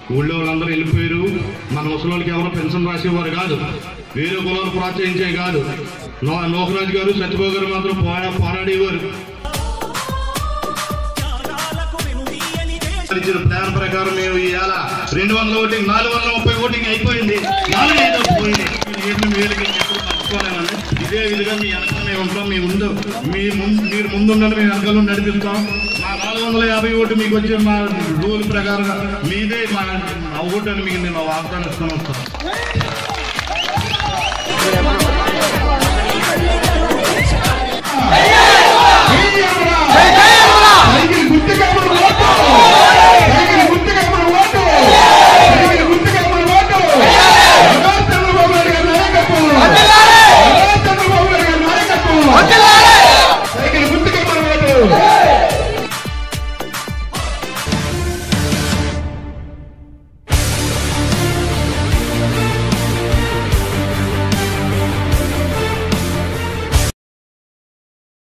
ఊళ్ళో వాళ్ళందరూ వెళ్ళిపోయారు మన ముసలోళ్ళకి ఎవరో పెన్షన్ రాసేవారు కాదు వేరే కులాలు ప్రోత్సహించే కాదు నో నోకరాజు గారు సత్యబాబు గారు మాత్రం పోరా పోరాడేవారు ఇచ్చిన ప్లాన్ ప్రకారం మేము ఇవాళ రెండు వందల ఓటింగ్ నాలుగు వందల ముప్పై ఓటింగ్ అయిపోయింది నాలుగు ఐదు పోయింది ఏడు వేలకి ఎప్పుడు మర్చిపోలేమండి ఇదే విధంగా మీ వెనకాల మేము ఉంటాం మీ ముందు మీ ముందు మీరు ముందుండండి మేము వెనకాల నుండి నడిపిస్తాం మా నాలుగు వందల యాభై ఓటు మీకు వచ్చే మా రూల్ ప్రకారం మీదే మా ఓటు అని మీకు నేను వాగ్దానం ఇస్తాను వస్తాం